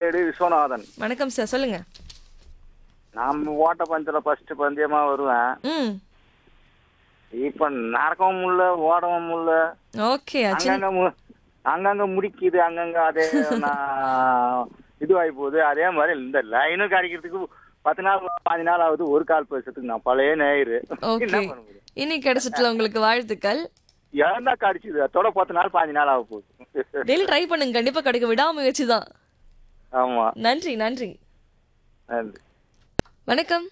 மேடு விஸ்வநாதன் வணக்கம் சார் சொல்லுங்க நம்ம ஓட்ட பந்தயத்துல ஃபர்ஸ்ட் பந்தயமா வருவேன் ம் இப்ப நடக்கவும் முடியல ஓடவும் முடியல ஓகே சின்ன அங்கங்க மு- அங்கங்க முடிக்குது அங்கங்க அதே நான் இதுவாகி போகுது அதே மாதிரி இந்த லைனும் கிடைக்கிறதுக்கு பத்து நாள் பாஞ்சு நாள் ஆகுது ஒரு கால் பேசுறதுக்கு நான் பழைய நேயரு ஓகே என்ன பண்ண முடியும் இன்னைக்கு கிடைச்சிட்டுல உங்களுக்கு வாழ்த்துக்கள் ஏன்டா கடிச்சுது அதோட பத்து நாள் பாஞ்சு நாள் ஆக போகுது டெய்லி ட்ரை பண்ணுங்க கண்டிப்பா கிடைக்கும் விடாமுயற்சி தான் ஆமா நன்றி நன்றி நன்றி வணக்கம்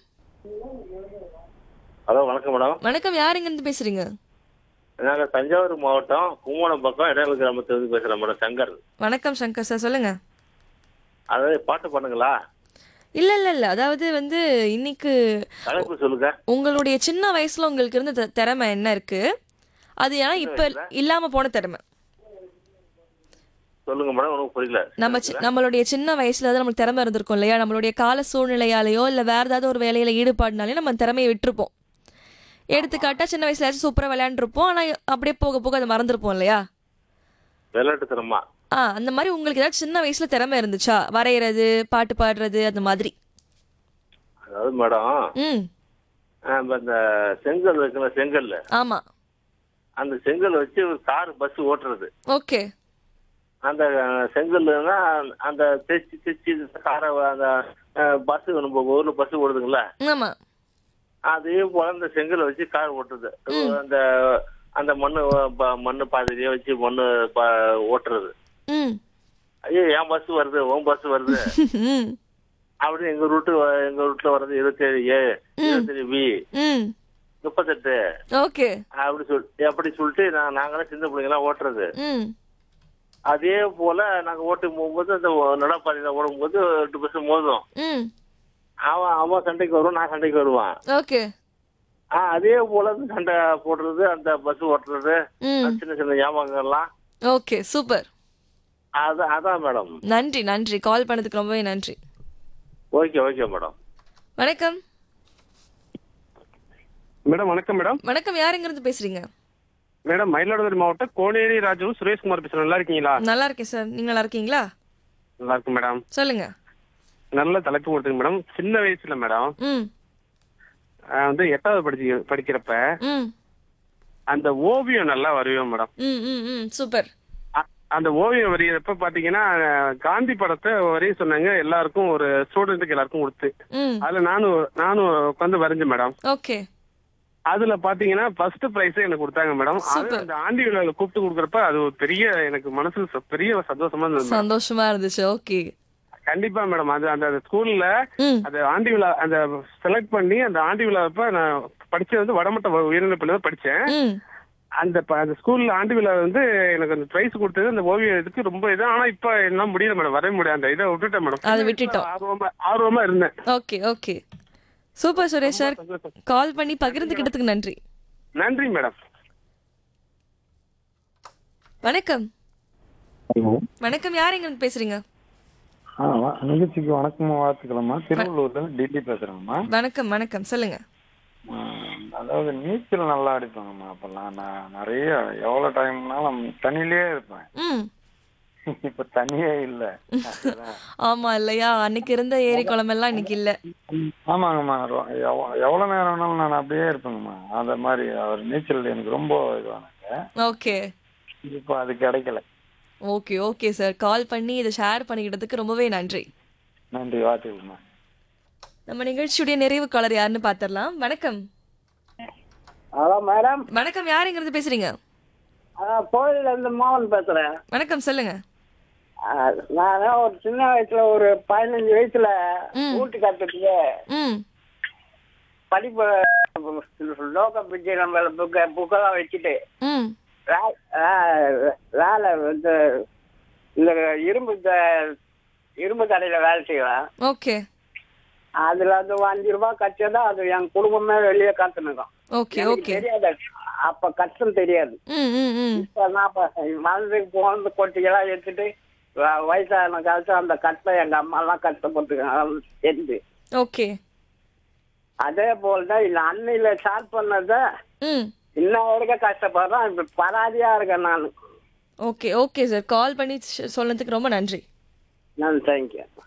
ஹலோ வணக்கம் மேடம் வணக்கம் யாருங்க இருந்து பேசுறீங்க நாங்க தஞ்சாவூர் மாவட்டம் கும்போணம் பக்கம் இடையில கிராமத்திலிருந்து பேசுறேன் மேடம் சங்கர் வணக்கம் சங்கர் சார் சொல்லுங்க அதாவது பாட்டு பண்ணுங்களா இல்ல இல்ல இல்ல அதாவது வந்து இன்னைக்கு தலைப்பு சொல்லுங்க உங்களுடைய சின்ன வயசுல உங்களுக்கு இருந்த தி- திறமை என்ன இருக்கு அது ஏன்னா இப்ப இல்லாம போன திறமை சொல்லுங்க மேடம் உனக்கு புரியல நம்ம சி- நம்மளுடைய சின்ன வயசுல தான் நம்மளுக்கு திறமை இருந்திருக்கும் இல்லையா நம்மளுடைய கால சூழ்நிலையாலேயோ இல்ல வேற ஏதாவது ஒரு வேலையில ஈடுபாடுனாலே நம்ம திறமையை விட்டுருப்போம் எடுத்துக்காட்டா சின்ன வயசுல ஏதாச்சும் சூப்பரா விளையாண்டுருப்போம் ஆனா அப்படியே போக போக அதை மறந்துருப்போம் இல்லையா விளையாட்டு தரமா ஆ அந்த மாதிரி உங்களுக்கு ஏதாச்சும் சின்ன வயசுல திறமை இருந்துச்சா வரைகிறது பாட்டு பாடுறது அந்த மாதிரி அதாவது மேடம் ம் ஆஹ் இப்ப இந்த செங்கல் இருக்குல்ல செங்கல் ஆமா அந்த செங்கல் வச்சு ஒரு கார் பஸ் ஓட்டுறது ஓகே அந்த செங்கல்னா அந்த தைச்சு தைச்சு காரை அந்த பஸ் நம்ம ஊர்ல பஸ் ஓடுதுங்களா ஆமா அதே போல அந்த செங்கலை வச்சு கார் ஓட்டுறது அந்த அந்த மண்ணு ப- மண்ணு பாதிரியே வச்சு மண்ணு ப- ஓட்டுறது ம் ஐயோ என் பஸ் வருது உன் பஸ் வருது ம் அப்படி எங்க ரூட்டு எங்க ரூட்ல வர்றது இருபத்தேழு ஏ இருபத்தேழு பி ம் முப்பத்தெட்டு ஓகே அப்படி சொல் அப்படி சொல்லிட்டு நான் நாங்களாம் சின்ன பிள்ளைங்களாம் ஓட்டுறது ம் அதே போல நாங்க ஓட்டு போகும்போது அந்த நடப்பாதையில ஓடும்போது ரெண்டு பஸ் மோதும் ம் அவன் அவன் சண்டைக்கு வருவான் நான் சண்டைக்கு வருவான் ஓகே ஆ, அதே போல அந்த சண்டை போடுறது அந்த பஸ் ஓட்டுறது ம் அந்த சின்ன சின்ன ஞாபகங்கள்லாம் ஓகே சூப்பர் அது அதான் மேடம் நன்றி நன்றி கால் பண்ணதுக்கு ரொம்பவே நன்றி ஓகே ஓகே மேடம் வணக்கம் மேடம் வணக்கம் மேடம் வணக்கம் யாருங்கிறது பேசுறீங்க மேடம் மயிலாடுதுறை மாவட்டம் கோனேரி ராஜு சுரேஷ்குமார் பேசுறேன் நல்லா இருக்கீங்களா நல்லா இருக்கேன் சார் நீங்க நல்லா இருக்கீங்களா நல்லா இருக்கும் மேடம் சொல்லுங்க நல்ல தலைப்பு கொடுத்துங்க மேடம் சின்ன வயசுல மேடம் ம் ஆஹ் வந்து எட்டாவது படிச்சு படிக்கிறப்ப ம் அந்த ஓவியம் நல்லா வரைவேன் மேடம் ம் ம் ம் சூப்பர் அ- அந்த ஓவியம் வரைகிறப்ப பாத்தீங்கன்னா ஆஹ் காந்தி படத்தை வரைய சொன்னாங்க எல்லாருக்கும் ஒரு ஸ்டூடெண்ட்டுக்கு எல்லாருக்கும் கொடுத்து ம் அதுல நானும் நானும் உட்காந்து வரைஞ்சேன் மேடம் ஓகே அதுல பாத்தீங்கன்னா ஃபர்ஸ்ட் பிரைஸ் எனக்கு கொடுத்தாங்க மேடம் அது Super. அந்த ஆண்டி விழாவில் கூப்பிட்டு கொடுக்குறப்ப அது ஒரு பெரிய எனக்கு மனசு ச- பெரிய சந்தோஷமா இருந்தது madam. சந்தோஷமா இருந்துச்சு ஓகே கண்டிப்பா மேடம் அது அந்த அந்த ஸ்கூல்ல ம் அந்த ஆண்டி விழா அந்த செலக்ட் பண்ணி அந்த ஆண்டி விழாப்ப நான் படிச்சது வந்து வடமட்ட உயர்நிலை பள்ளி தான் படிச்சேன் ம் அந்த ப- அந்த ஸ்கூல்ல ஆண்டு விழா வந்து எனக்கு அந்த பிரைஸ் கொடுத்தது அந்த ஓவியம் இதுக்கு ரொம்ப இது ஆனா இப்ப என்ன முடியல மேடம் வர முடியாது அந்த இதை விட்டுட்டேன் மேடம் அதை விட்டுட்டோம். ஆர்வமா ஆர்வமா இருந்தேன் okay okay super Suresh sir call பண்ணி பகிர்ந்துக்கிட்டதுக்கு நன்றி நன்றி மேடம் வணக்கம் ஹலோ வணக்கம் யாருங்கிறது பேசுறீங்க ஆ வ- நிகழ்ச்சிக்கு வணக்கம் வாழ்த்துக்கலாமா திருவள்ளூர்ல இருந்து டெல்லி பேசுறேங்கம்மா வணக்கம் வணக்கம் சொல்லுங்க ஆ, அதாவது நீச்சல் நல்லா அடிப்பாங்கம்மா அப்பெல்லாம் நான் நிறைய எவ்வளவு டைம்னாலும் தண்ணியிலே இருப்பேன் ம் இப்ப தண்ணியே இல்ல அதுதான். ஆமா இல்லையா அன்னைக்கு இருந்த ஏரி குளமெல்லாம் இன்னைக்கு இல்ல ஆமாங்கம்மா ரொ- எவ்வ- எவ்வளவு நேரம் வேணாலும் நான் அப்படியே இருப்பேங்கம்மா அந்த மாதிரி அவர் நீச்சல் எனக்கு ரொம்ப இதுவானாங்க ஓகே இப்போ அது கிடைக்கல ஓகே ஓகே சார் கால் பண்ணி இதை ஷேர் பண்ணிக்கிட்டதுக்கு ரொம்பவே நன்றி நன்றி வாழ்த்துக்கள்மா நம்ம நிகழ்ச்சியுடைய நிறைவு காலர் யாருன்னு பார்த்துடலாம் வணக்கம் ஹலோ மேடம் வணக்கம் யாருங்கிறது பேசுறீங்க கோயில்ல இருந்து மோகன் பேசுறேன் வணக்கம் சொல்லுங்க நான் ஒரு சின்ன வயசுல ஒரு பதினஞ்சு வயசுல ம். ஊட்டி கத்துட்டு ம் படிப்பு லோக பிஜி நம்ம புக்க புக்கெல்லாம் வச்சுட்டு ம் வே- வே- வேலை வந்து இந்த இரும்பு த- இரும்பு கடையில வேலை செய்வேன் ஓகே அதுல வந்து அஞ்சு ரூபாய் கச்சதா அது என் குடும்பமே வெளியே காத்துனுக்கும் ஓகே எனக்கு ஓகே தெரியாது அப்ப கஷ்டம் தெரியாது ம் ம் ம் இப்ப நான் இப்ப மனதுக்கு போன கொட்டியெல்லாம் எடுத்துட்டு வ- வயசான காலத்துல அந்த கட்டை எங்க அம்மா எல்லாம் கஷ்டப்பட்டுருக்காங்க தெரிஞ்சு ஓகே அதே போலதான் இந்த அன்னையில ஸ்டார்ட் பண்ணத ம் இன்ன வரைக்கும் கஷ்டப்படுறேன் இப்ப பராதியா இருக்கேன் நான் ஓகே ஓகே சார் கால் பண்ணி சொ- சொன்னதுக்கு ரொம்ப நன்றி நான் தேங்க்யூ